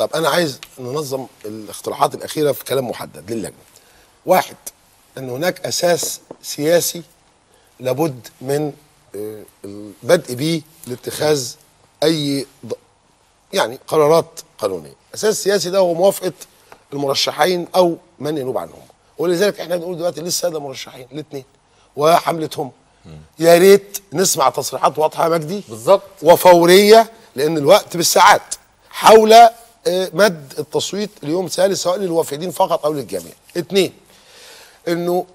طب انا عايز ننظم الاقتراحات الاخيره في كلام محدد للجنه واحد ان هناك اساس سياسي لابد من آه، البدء به لاتخاذ اي ض- يعني قرارات قانونيه اساس سياسي ده هو موافقه المرشحين او من ينوب عنهم ولذلك احنا بنقول دلوقتي للساده مرشحين الاثنين وحملتهم يا ريت نسمع تصريحات واضحه يا مجدي بالظبط. وفوريه لان الوقت بالساعات حول آه، مد التصويت اليوم ثالث سواء للوافدين فقط او للجميع اثنين انه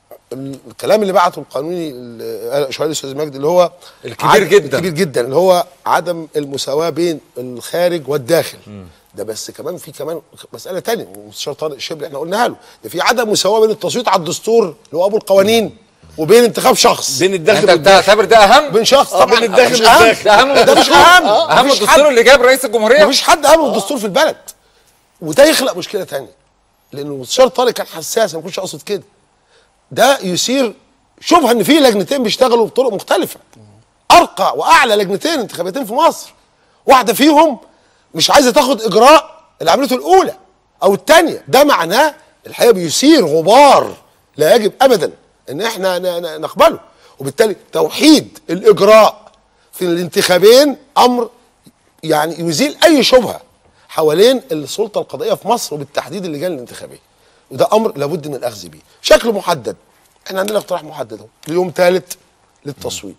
الكلام اللي بعته القانوني ال- شهيد الاستاذ مجدي اللي هو الكبير عد- جدا. الكبير جدا اللي هو عدم المساواه بين الخارج والداخل ده بس كمان في كمان مساله تانية مستشار طارق الشبل احنا قلناها له ده في عدم مساواه بين التصويت على الدستور اللي هو ابو القوانين وبين انتخاب شخص بين الداخل انت والداخل بتعتبر ده اهم بين شخص آه، طبعا بين الداخل مش والداخل. اهم ده اهم من ده مش الدستور. اهم اهم مفيش الدستور حد- اللي جاب رئيس الجمهوريه مفيش حد اهم من الدستور في البلد وده يخلق مشكله تانية لانه المستشار طارق كان حساس ما كنتش اقصد كده ده يثير شبهه ان في لجنتين بيشتغلوا بطرق مختلفه ارقى واعلى لجنتين انتخاباتين في مصر واحده فيهم مش عايزه تاخد اجراء اللي عملته الاولى او الثانيه ده معناه الحقيقه بيثير غبار لا يجب ابدا ان احنا ن- ن- نقبله وبالتالي توحيد الاجراء في الانتخابين امر يعني يزيل اي شبهه حوالين السلطه القضائيه في مصر وبالتحديد اللجان الانتخابيه وده امر لابد من الاخذ به شكل محدد احنا عندنا اقتراح محدد اهو اليوم ثالث للتصويت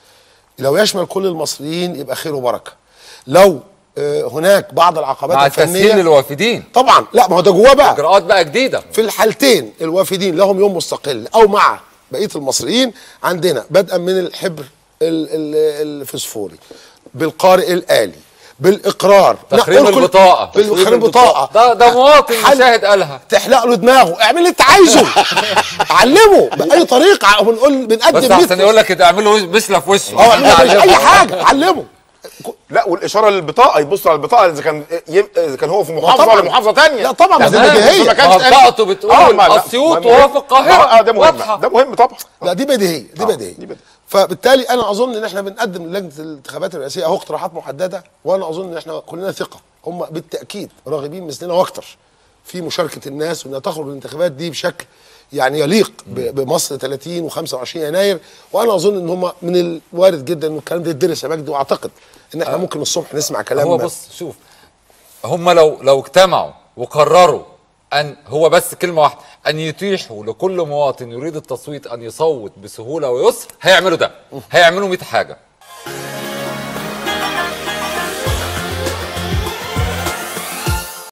لو يشمل كل المصريين يبقى خير وبركه لو آه، هناك بعض العقبات مع التسهيل الفنيه للوافدين طبعا لا ما هو ده جواه بقى اجراءات بقى جديده في الحالتين الوافدين لهم يوم مستقل او مع بقيه المصريين عندنا بدءا من الحبر ال- ال- الفسفوري بالقارئ الالي بالاقرار تخريم نقول كل- البطاقة. بالتخريم البطاقه ده ده مواطن حل- مشاهد قالها تحلق له دماغه اعمل اللي انت عايزه علمه باي طريقه بنقول بنقدم بس مية احسن يقول لك اعملوا بسله في وشه اه اعمل اي حاجه علمه لا والاشاره للبطاقه يبص على البطاقه اذا كان يم- اذا كان هو في محافظه طبعاً. ولا محافظه ثانيه لا طبعاً، بس دي تمام. بديهية. ما كانش ما قال- بطاقته آه، بتقول ما لا، اسيوط ما- وهو في القاهره اه ده مهم واضحة. ده مهم طبعا لا دي بديهيه دي آه، بديهيه دي بديهية. فبالتالي انا اظن ان احنا بنقدم للجنه الانتخابات الرئاسيه اهو اقتراحات محدده وانا اظن ان احنا كلنا ثقه هم بالتاكيد راغبين مثلنا واكتر في مشاركه الناس وانها تخرج الانتخابات دي بشكل يعني يليق ب- بمصر 30 و25 يناير وانا اظن ان هم من الوارد جدا ان الكلام ده يدرس يا مجدي واعتقد ان احنا ممكن الصبح نسمع كلام هو بص شوف هم لو لو اجتمعوا وقرروا ان هو بس كلمه واحده ان يتيحوا لكل مواطن يريد التصويت ان يصوت بسهوله ويسر هيعملوا ده هيعملوا 100 حاجه